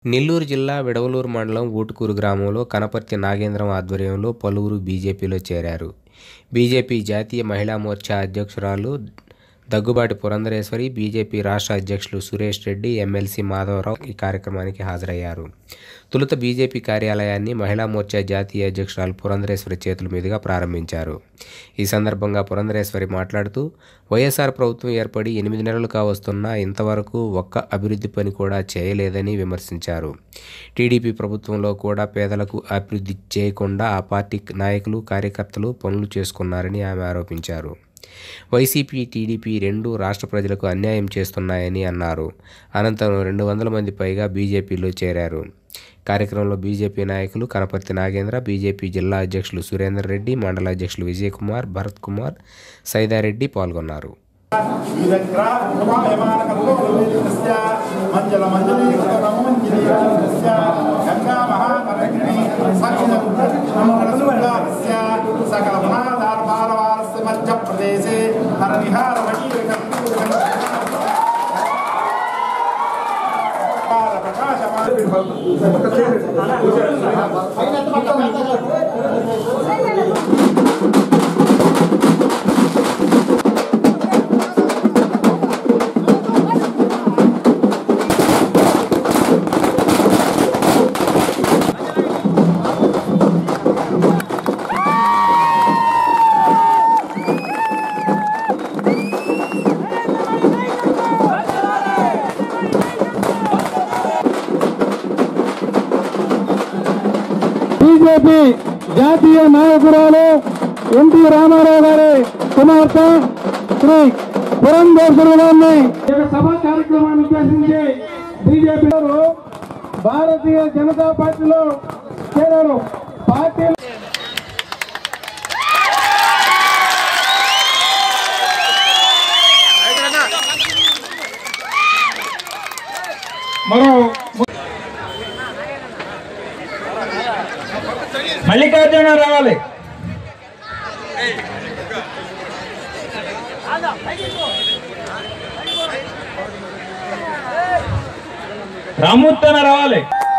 నెల్లూరు జిల్లా విడవలూరు మండలం ఊటుకూరు గ్రామంలో కనపర్తి నాగేంద్రం ఆధ్వర్యంలో పలువురు బీజేపీలో చేరారు బీజేపీ జాతీయ మహిళా మోర్చా అధ్యక్షురాలు దగ్గుబాటి పురంధరేశ్వరి బీజేపీ రాష్ట్ర అధ్యక్షులు సురేష్ రెడ్డి ఎమ్మెల్సీ మాధవరావు ఈ కార్యక్రమానికి హాజరయ్యారు తొలుత బీజేపీ కార్యాలయాన్ని మహిళా మోర్చా జాతీయ అధ్యక్షురాలు పురంధరేశ్వరి చేతుల మీదుగా ప్రారంభించారు ఈ సందర్భంగా పురంధరేశ్వరి మాట్లాడుతూ వైఎస్ఆర్ ప్రభుత్వం ఏర్పడి ఎనిమిది నెలలు కావస్తున్నా ఇంతవరకు ఒక్క అభివృద్ధి పని కూడా చేయలేదని విమర్శించారు టీడీపీ ప్రభుత్వంలో కూడా పేదలకు అభివృద్ధి చేయకుండా ఆ పార్టీ నాయకులు కార్యకర్తలు పనులు చేసుకున్నారని ఆమె ఆరోపించారు వైసీపీ టీడీపీ రెండు రాష్ట్ర ప్రజలకు అన్యాయం చేస్తున్నాయని అన్నారు అనంతరం రెండు వందల మంది పైగా బీజేపీలో చేరారు కార్యక్రమంలో బీజేపీ నాయకులు కనపర్తి నాగేంద్ర బీజేపీ జిల్లా అధ్యక్షులు సురేందర్ రెడ్డి మండల అధ్యక్షులు విజయ్ కుమార్ భరత్ కుమార్ సైదారెడ్డి పాల్గొన్నారు మంజల మంజలీకృతమంజలి గంగా మహాకరణి సకల మహాధార బాలవారస్య మధ్యప్రదేశే హరనిహార బీజేపీ జాతీయ నాయకురాలు ఎన్టీ రామారావు గారి కుమార్తె శ్రీ పురంధేశ్వరి గారిని ఈ సభ కార్యక్రమాన్ని ఉద్దేశించి బీజేపీ వారు భారతీయ జనతా పార్టీలో చేరారు పార్టీ మరో మల్లికార్జున రావాలి రామూర్తన రావాలి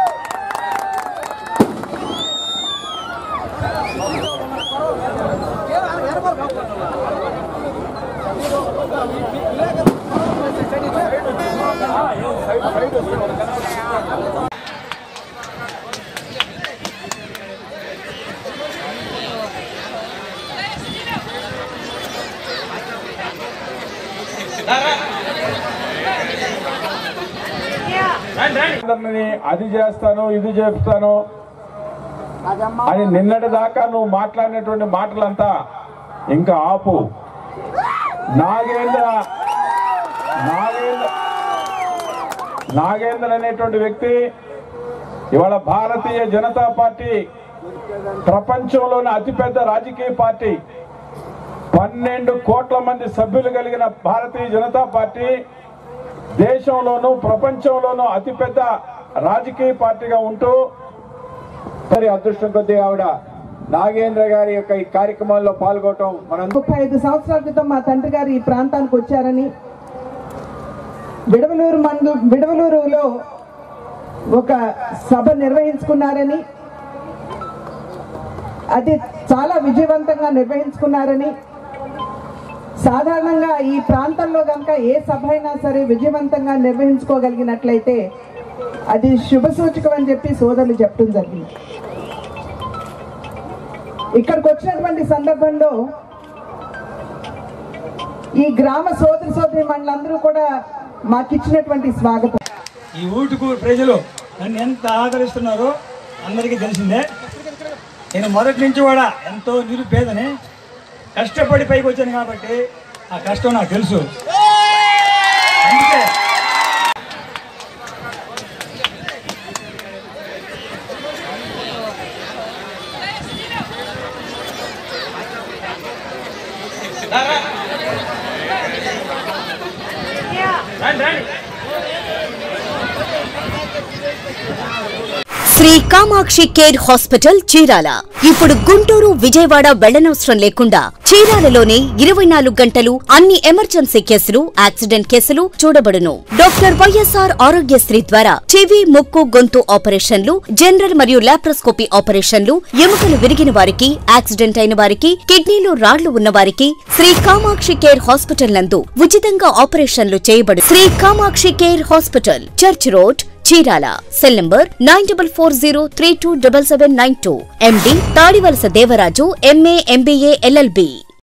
అందరినీ అది చేస్తాను ఇది చేస్తాను అని నిన్నటి దాకా నువ్వు మాట్లాడినటువంటి మాటలంతా ఇంకా ఆపు నాగేంద్ర నాగేంద్ర నాగేంద్ర అనేటువంటి వ్యక్తి ఇవాళ భారతీయ జనతా పార్టీ ప్రపంచంలోని అతిపెద్ద రాజకీయ పార్టీ పన్నెండు కోట్ల మంది సభ్యులు కలిగిన భారతీయ జనతా పార్టీ దేశంలోనూ ప్రపంచంలోనూ అతిపెద్ద రాజకీయ పార్టీగా ఉంటూ మరి అదృష్టం కొద్దీ ఆవిడ నాగేంద్ర గారి యొక్క ఈ కార్యక్రమాల్లో పాల్గొనడం మనం ముప్పై ఐదు సంవత్సరాల క్రితం మా తండ్రి గారు ఈ ప్రాంతానికి వచ్చారని విడవలూరు మండల విడవలూరులో ఒక సభ నిర్వహించుకున్నారని అది చాలా విజయవంతంగా నిర్వహించుకున్నారని సాధారణంగా ఈ ప్రాంతంలో కనుక ఏ సభ అయినా సరే విజయవంతంగా నిర్వహించుకోగలిగినట్లయితే అది శుభ సూచకం అని చెప్పి సోదరులు చెప్పడం జరిగింది ఇక్కడికి వచ్చినటువంటి సందర్భంలో ఈ గ్రామ సోదరి సోదరి మండలందరూ కూడా మాకిచ్చినటువంటి స్వాగతం ఈ ఊటుకు ప్రజలు నన్ను ఎంత ఆదరిస్తున్నారో అందరికీ తెలిసిందే నేను మొదటి నుంచి కూడా ఎంతో నిరుపేదని కష్టపడి పైకి వచ్చాను కాబట్టి ఆ కష్టం నాకు తెలుసు అందుకే శ్రీ కామాక్షి కేర్ హాస్పిటల్ చీరాల ఇప్పుడు గుంటూరు విజయవాడ వెళ్లనవసరం లేకుండా చీరాలలోనే ఇరవై నాలుగు గంటలు అన్ని ఎమర్జెన్సీ కేసులు యాక్సిడెంట్ కేసులు చూడబడును డాక్టర్ వైఎస్ఆర్ ఆరోగ్యశ్రీ ద్వారా చెవి ముక్కు గొంతు ఆపరేషన్లు జనరల్ మరియు లాప్రోస్కోపీ ఆపరేషన్లు ఎముకలు విరిగిన వారికి యాక్సిడెంట్ అయిన వారికి కిడ్నీలో రాళ్లు ఉన్న వారికి శ్రీ కామాక్షి కేర్ హాస్పిటల్ నందు ఉచితంగా ఆపరేషన్లు చేయబడు Shri Kamakshi care hospital church road Chirala cell number nine double four zero three two double seven nine two MD Tadivalasa Devaraju MA MBA LLB